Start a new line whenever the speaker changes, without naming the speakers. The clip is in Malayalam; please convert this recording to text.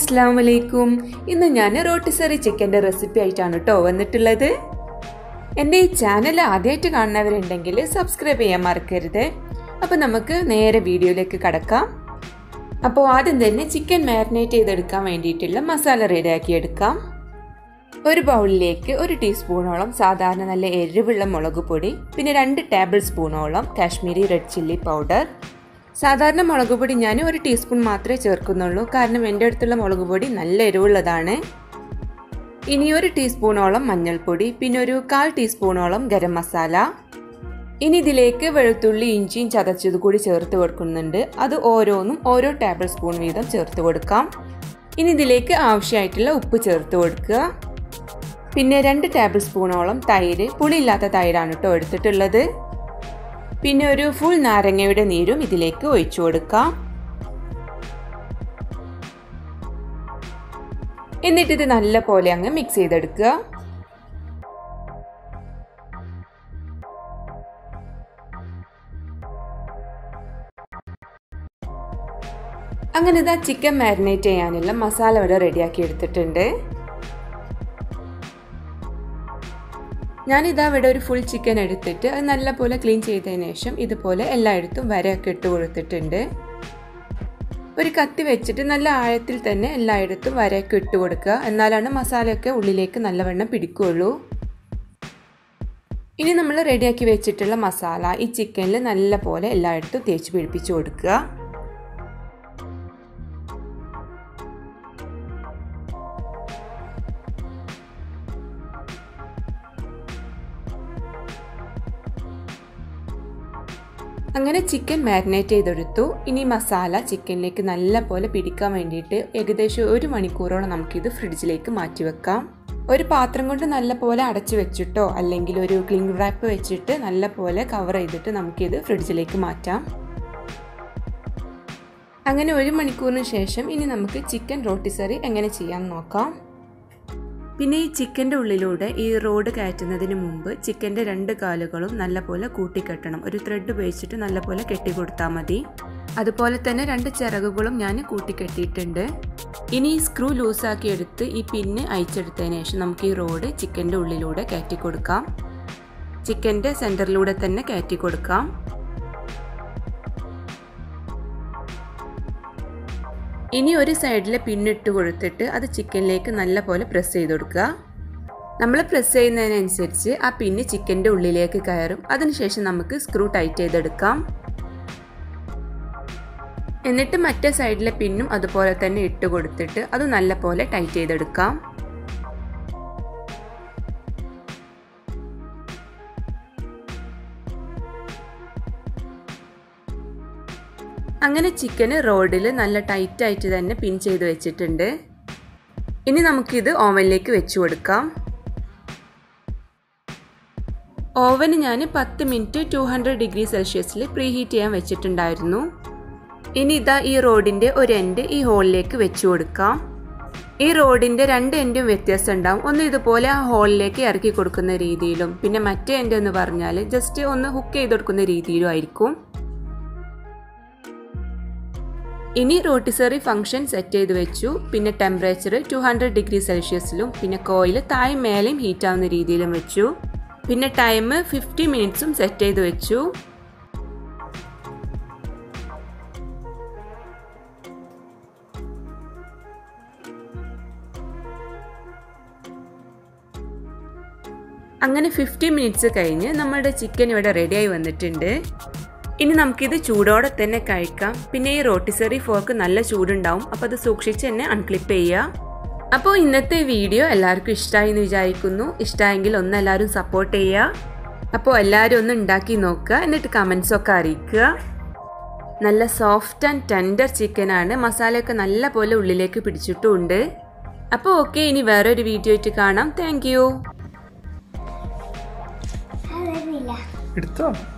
അസ്സാം വലൈക്കും ഇന്ന് ഞാൻ റോട്ടിസറി ചിക്കൻ്റെ റെസിപ്പി ആയിട്ടാണ് കേട്ടോ വന്നിട്ടുള്ളത് എൻ്റെ ഈ ചാനൽ ആദ്യമായിട്ട് കാണുന്നവരുണ്ടെങ്കിൽ സബ്സ്ക്രൈബ് ചെയ്യാൻ മറക്കരുത് അപ്പോൾ നമുക്ക് നേരെ വീഡിയോയിലേക്ക് കടക്കാം അപ്പോൾ ആദ്യം തന്നെ ചിക്കൻ മാരിനേറ്റ് ചെയ്തെടുക്കാൻ വേണ്ടിയിട്ടുള്ള മസാല റെഡിയാക്കി എടുക്കാം ഒരു ബൗളിലേക്ക് ഒരു ടീസ്പൂണോളം സാധാരണ നല്ല എരിവുള്ള മുളക് പൊടി പിന്നെ രണ്ട് ടേബിൾ സ്പൂണോളം കാശ്മീരി റെഡ് ചില്ലി പൗഡർ സാധാരണ മുളക് പൊടി ഞാൻ ഒരു ടീസ്പൂൺ മാത്രമേ ചേർക്കുന്നുള്ളൂ കാരണം എൻ്റെ അടുത്തുള്ള മുളക് പൊടി നല്ല എരിവുള്ളതാണ് ഇനി ഒരു ടീസ്പൂണോളം മഞ്ഞൾപ്പൊടി പിന്നെ ഒരു കാൽ ടീസ്പൂണോളം ഗരം മസാല ഇനി ഇതിലേക്ക് വെളുത്തുള്ളി ഇഞ്ചിയും ചതച്ചത് കൂടി ചേർത്ത് കൊടുക്കുന്നുണ്ട് അത് ഓരോന്നും ഓരോ ടേബിൾ സ്പൂൺ വീതം ചേർത്ത് കൊടുക്കാം ഇനി ഇതിലേക്ക് ആവശ്യമായിട്ടുള്ള ഉപ്പ് ചേർത്ത് കൊടുക്കുക പിന്നെ രണ്ട് ടേബിൾ സ്പൂണോളം തൈര് പുളിയില്ലാത്ത തൈരാണ് കേട്ടോ എടുത്തിട്ടുള്ളത് പിന്നെ ഒരു ഫുൾ നാരങ്ങയുടെ നീരും ഇതിലേക്ക് ഒഴിച്ചു കൊടുക്കാം എന്നിട്ട് ഇത് നല്ല പോലെ അങ്ങ് മിക്സ് ചെയ്തെടുക്കുക അങ്ങനെ ഇതാ ചിക്കൻ മാരിനേറ്റ് ചെയ്യാനുള്ള മസാല ഇവിടെ റെഡിയാക്കി എടുത്തിട്ടുണ്ട് ഞാനിതാ ഇവിടെ ഒരു ഫുൾ ചിക്കൻ എടുത്തിട്ട് അത് നല്ലപോലെ ക്ലീൻ ചെയ്തതിന് ശേഷം ഇതുപോലെ എല്ലായിടത്തും വരയൊക്കെ ഇട്ട് കൊടുത്തിട്ടുണ്ട് ഒരു കത്തി വെച്ചിട്ട് നല്ല ആഴത്തിൽ തന്നെ എല്ലായിടത്തും വരയൊക്കെ ഇട്ട് കൊടുക്കുക എന്നാലാണ് മസാലയൊക്കെ ഉള്ളിലേക്ക് നല്ലവണ്ണം പിടിക്കുകയുള്ളൂ ഇനി നമ്മൾ റെഡിയാക്കി വെച്ചിട്ടുള്ള മസാല ഈ ചിക്കനിൽ നല്ല പോലെ എല്ലായിടത്തും തേച്ച് പിടിപ്പിച്ച് കൊടുക്കുക അങ്ങനെ ചിക്കൻ മാരിനേറ്റ് ചെയ്തെടുത്തു ഇനി മസാല ചിക്കനിലേക്ക് നല്ല പോലെ പിടിക്കാൻ വേണ്ടിയിട്ട് ഏകദേശം ഒരു മണിക്കൂറോളം നമുക്കിത് ഫ്രിഡ്ജിലേക്ക് മാറ്റി വെക്കാം ഒരു പാത്രം കൊണ്ട് നല്ല പോലെ അടച്ചു വെച്ചിട്ടോ അല്ലെങ്കിൽ ഒരു ക്ലിംഗ് റാപ്പ് വെച്ചിട്ട് നല്ല പോലെ കവർ ചെയ്തിട്ട് നമുക്കിത് ഫ്രിഡ്ജിലേക്ക് മാറ്റാം അങ്ങനെ ഒരു മണിക്കൂറിന് ശേഷം ഇനി നമുക്ക് ചിക്കൻ റോട്ടിസറി എങ്ങനെ ചെയ്യാൻ നോക്കാം പിന്നെ ഈ ചിക്കൻ്റെ ഉള്ളിലൂടെ ഈ റോഡ് കയറ്റുന്നതിന് മുമ്പ് ചിക്കൻ്റെ രണ്ട് കാലുകളും നല്ലപോലെ കൂട്ടിക്കെട്ടണം ഒരു ത്രെഡ് ഉപയോഗിച്ചിട്ട് നല്ലപോലെ കെട്ടിക്കൊടുത്താൽ മതി അതുപോലെ തന്നെ രണ്ട് ചിറകുകളും ഞാൻ കൂട്ടിക്കെട്ടിയിട്ടുണ്ട് ഇനി ഈ സ്ക്രൂ ലൂസാക്കി എടുത്ത് ഈ പിന്ന് അയച്ചെടുത്തതിന് ശേഷം നമുക്ക് ഈ റോഡ് ചിക്കൻ്റെ ഉള്ളിലൂടെ കയറ്റി കൊടുക്കാം ചിക്കൻ്റെ സെൻറ്ററിലൂടെ തന്നെ കയറ്റി കൊടുക്കാം ഇനി ഒരു സൈഡിൽ പിന്നിട്ട് കൊടുത്തിട്ട് അത് ചിക്കനിലേക്ക് നല്ല പോലെ പ്രസ് ചെയ്ത് കൊടുക്കുക നമ്മൾ പ്രസ് ചെയ്യുന്നതിനനുസരിച്ച് ആ പിന്ന് ചിക്കൻ്റെ ഉള്ളിലേക്ക് കയറും അതിനുശേഷം നമുക്ക് സ്ക്രൂ ടൈറ്റ് ചെയ്തെടുക്കാം എന്നിട്ട് മറ്റേ സൈഡിലെ പിന്നും അതുപോലെ തന്നെ ഇട്ട് കൊടുത്തിട്ട് അത് നല്ല പോലെ ടൈറ്റ് ചെയ്തെടുക്കാം അങ്ങനെ ചിക്കന് റോഡിൽ നല്ല ടൈറ്റായിട്ട് തന്നെ പിൻ ചെയ്ത് വെച്ചിട്ടുണ്ട് ഇനി നമുക്കിത് ഓവനിലേക്ക് വെച്ച് കൊടുക്കാം ഓവന് ഞാൻ പത്ത് മിനിറ്റ് ടു ഹൺഡ്രഡ് ഡിഗ്രി സെൽഷ്യസിൽ പ്രീ ഹീറ്റ് ചെയ്യാൻ വെച്ചിട്ടുണ്ടായിരുന്നു ഇനി ഇതാ ഈ റോഡിൻ്റെ ഒരു എൻഡ് ഈ ഹോളിലേക്ക് വെച്ച് കൊടുക്കാം ഈ റോഡിൻ്റെ രണ്ട് എൻഡും വ്യത്യാസം ഉണ്ടാവും ഒന്ന് ഇതുപോലെ ആ ഹോളിലേക്ക് ഇറക്കി കൊടുക്കുന്ന രീതിയിലും പിന്നെ മറ്റേ എൻഡ് എന്ന് പറഞ്ഞാൽ ജസ്റ്റ് ഒന്ന് ഹുക്ക് ചെയ്ത് കൊടുക്കുന്ന രീതിയിലും ആയിരിക്കും ഇനി റോട്ടിസറി ഫംഗ്ഷൻ സെറ്റ് ചെയ്ത് വെച്ചു പിന്നെ ടെമ്പറേച്ചർ ടു ഹൺഡ്രഡ് ഡിഗ്രി സെൽഷ്യസിലും പിന്നെ കോയിൽ താഴെ മേലെയും ഹീറ്റ് ആവുന്ന രീതിയിലും വെച്ചു പിന്നെ ടൈം ഫിഫ്റ്റി മിനിറ്റ്സും സെറ്റ് ചെയ്ത് വെച്ചു അങ്ങനെ ഫിഫ്റ്റി മിനിറ്റ്സ് കഴിഞ്ഞ് നമ്മുടെ ചിക്കൻ ഇവിടെ റെഡിയായി വന്നിട്ടുണ്ട് ഇനി നമുക്കിത് ചൂടോടെ തന്നെ കഴിക്കാം പിന്നെ ഈ റോട്ടിസറി ഫോർക്ക് നല്ല ചൂടുണ്ടാവും അപ്പോൾ അത് സൂക്ഷിച്ച് തന്നെ അൺക്ലിപ്പ് ചെയ്യുക അപ്പോൾ ഇന്നത്തെ വീഡിയോ എല്ലാവർക്കും ഇഷ്ടമായി എന്ന് വിചാരിക്കുന്നു ഇഷ്ടമായെങ്കിൽ ഒന്ന് എല്ലാവരും സപ്പോർട്ട് ചെയ്യുക അപ്പോൾ എല്ലാവരും ഒന്ന് ഉണ്ടാക്കി നോക്കുക എന്നിട്ട് കമൻസൊക്കെ അറിയിക്കുക നല്ല സോഫ്റ്റ് ആൻഡ് ടെൻഡർ ചിക്കനാണ് മസാലയൊക്കെ നല്ല പോലെ ഉള്ളിലേക്ക് പിടിച്ചിട്ടുമുണ്ട് അപ്പോൾ ഓക്കെ ഇനി വേറൊരു വീഡിയോ ആയിട്ട് കാണാം താങ്ക്
അതറിയില്ല
എടുത്തോ